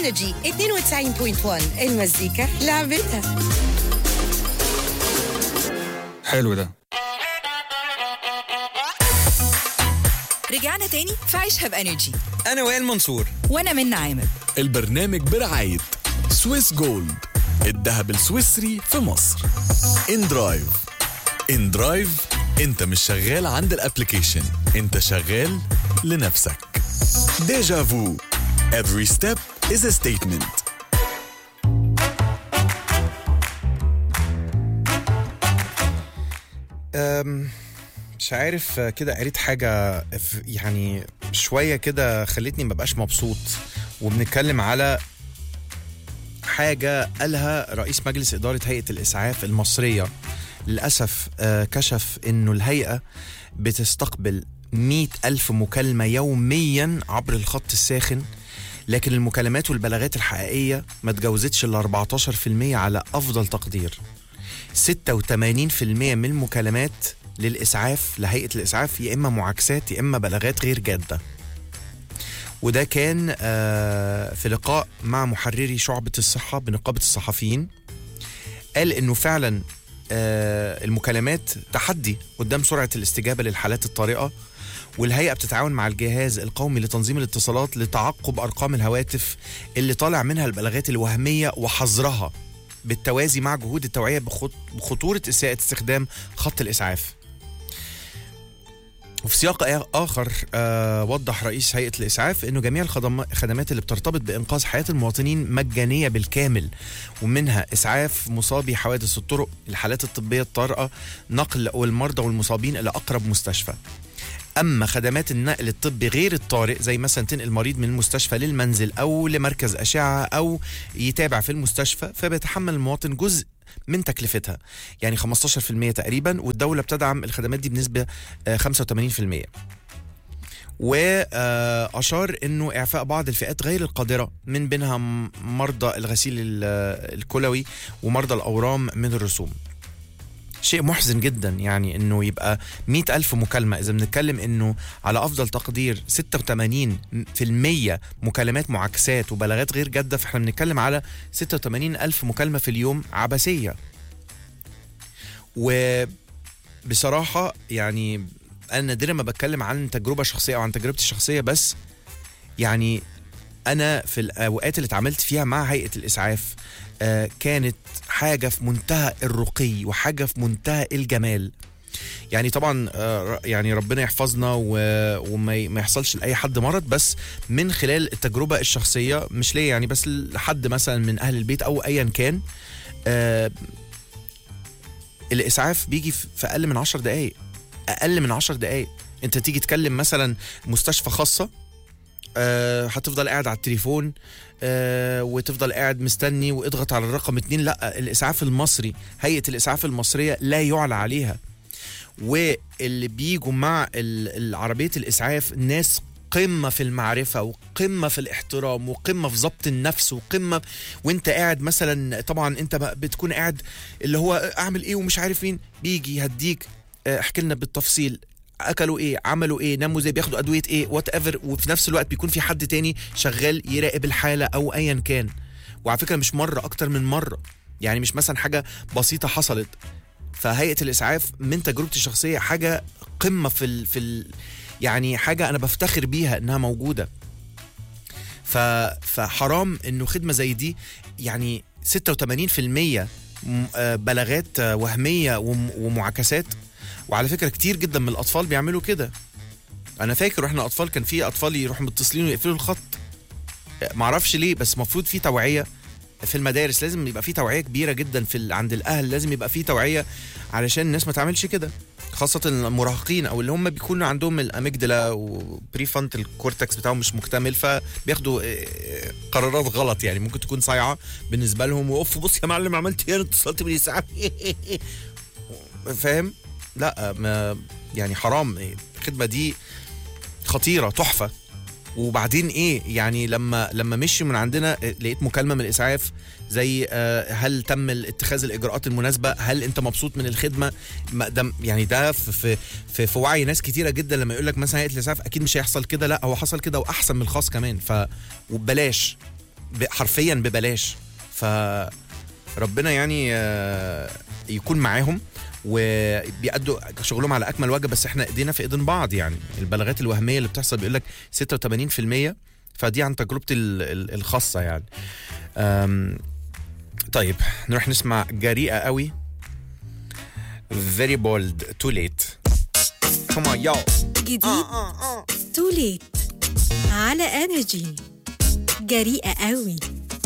انرجي 92.1 المزيكا لعبتها حلو ده رجعنا تاني في عيشها بانرجي انا وائل منصور وانا من عامر البرنامج برعاية سويس جولد الذهب السويسري في مصر ان درايف ان درايف انت مش شغال عند الابليكيشن انت شغال لنفسك ديجا فو every step is a statement أم، مش عارف آه، كده قريت حاجة ف- يعني شوية كده خلتني مبقاش مبسوط وبنتكلم على حاجة قالها رئيس مجلس إدارة هيئة الإسعاف المصرية للأسف آه، كشف إنه الهيئة بتستقبل مئة ألف مكالمة يوميا عبر الخط الساخن لكن المكالمات والبلاغات الحقيقية ما تجاوزتش ال 14% على أفضل تقدير 86% من المكالمات للإسعاف لهيئة الإسعاف يا إما معاكسات يا إما بلاغات غير جادة وده كان آه، في لقاء مع محرري شعبة الصحة بنقابة الصحفيين قال إنه فعلا آه، المكالمات تحدي قدام سرعة الاستجابة للحالات الطارئة والهيئة بتتعاون مع الجهاز القومي لتنظيم الاتصالات لتعقب أرقام الهواتف اللي طالع منها البلاغات الوهمية وحظرها بالتوازي مع جهود التوعية بخط- بخطورة إساءة استخدام خط الإسعاف وفي سياق آ- آخر آه وضح رئيس هيئة الإسعاف أنه جميع الخدم- الخدمات اللي بترتبط بإنقاذ حياة المواطنين مجانية بالكامل ومنها إسعاف مصابي حوادث الطرق الحالات الطبية الطارئة نقل والمرضى والمصابين إلى أقرب مستشفى اما خدمات النقل الطبي غير الطارئ زي مثلا تنقل مريض من المستشفى للمنزل او لمركز اشعه او يتابع في المستشفى فبيتحمل المواطن جزء من تكلفتها يعني 15% تقريبا والدوله بتدعم الخدمات دي بنسبه آه، 85% واشار انه اعفاء بعض الفئات غير القادره من بينها م- مرضى الغسيل ال- الكلوي ومرضى الاورام من الرسوم شيء محزن جدا يعني انه يبقى مئة ألف مكالمة إذا بنتكلم انه على أفضل تقدير 86% مكالمات معاكسات وبلاغات غير جادة فاحنا بنتكلم على 86 ألف مكالمة في اليوم عبثية وبصراحة يعني أنا نادرا ما بتكلم عن تجربة شخصية أو عن تجربتي الشخصية بس يعني أنا في الأوقات اللي اتعاملت فيها مع هيئة الإسعاف آه، كانت حاجة في منتهى الرقي وحاجة في منتهى الجمال يعني طبعا آه، ر- يعني ربنا يحفظنا و- وما ي- ما يحصلش لاي حد مرض بس من خلال التجربه الشخصيه مش ليا يعني بس لحد مثلا من اهل البيت او ايا كان آه، الاسعاف بيجي في في اقل من 10 دقائق اقل من 10 دقائق انت تيجي تكلم مثلا مستشفى خاصه آه، هتفضل قاعد على التليفون آه، وتفضل قاعد مستني واضغط على الرقم اتنين لا الاسعاف المصري هيئه الاسعاف المصريه لا يعلى عليها واللي بيجوا مع ال- العربيه الاسعاف ناس قمه في المعرفه وقمه في الاحترام وقمه في ضبط النفس وقمه وانت قاعد مثلا طبعا انت بقى بتكون قاعد اللي هو اعمل ايه ومش عارف مين بيجي يهديك آه، احكي لنا بالتفصيل اكلوا ايه عملوا ايه ناموا زي بياخدوا ادويه ايه وات ايفر وفي نفس الوقت بيكون في حد تاني شغال يراقب الحاله او ايا كان وعلى فكره مش مره اكتر من مره يعني مش مثلا حاجه بسيطه حصلت فهيئه الاسعاف من تجربتي الشخصيه حاجه قمه في ال في ال يعني حاجه انا بفتخر بيها انها موجوده ف فحرام انه خدمه زي دي يعني 86% م- آه، بلاغات آه، وهميه وم- ومعاكسات وعلى فكره كتير جدا من الاطفال بيعملوا كده انا فاكر واحنا اطفال كان في اطفال يروحوا متصلين ويقفلوا الخط معرفش ليه بس المفروض في توعيه في المدارس لازم يبقى في توعيه كبيره جدا في ال- عند الاهل لازم يبقى في توعيه علشان الناس ما تعملش كده خاصة المراهقين او اللي هم بيكونوا عندهم الاميجدلا وبريفونت الكورتكس بتاعهم مش مكتمل فبياخدوا آه، قرارات غلط يعني ممكن تكون صايعة بالنسبة لهم واوف بص يا معلم عملت ايه انا اتصلت بالاسعاف فاهم؟ لا ما يعني حرام الخدمة دي خطيرة تحفة وبعدين ايه يعني لما لما مشي من عندنا لقيت مكالمه من الاسعاف زي آه، هل تم اتخاذ الاجراءات المناسبه هل انت مبسوط من الخدمه ما ده يعني ده في في في, في وعي ناس كتيره جدا لما يقول لك مثلا هيئه الاسعاف اكيد مش هيحصل كده لا هو حصل كده واحسن من الخاص كمان ف وببلاش ب- حرفيا ببلاش فربنا يعني آه، يكون معاهم وبيأدوا شغلهم على اكمل وجه بس احنا ايدينا في ايدين بعض يعني البلاغات الوهميه اللي بتحصل بيقول لك 86% فدي عن تجربتي ال- ال- الخاصه يعني أم، طيب نروح نسمع جريئه قوي very bold too late come on yo جديد توليت على انرجي جريئة قوي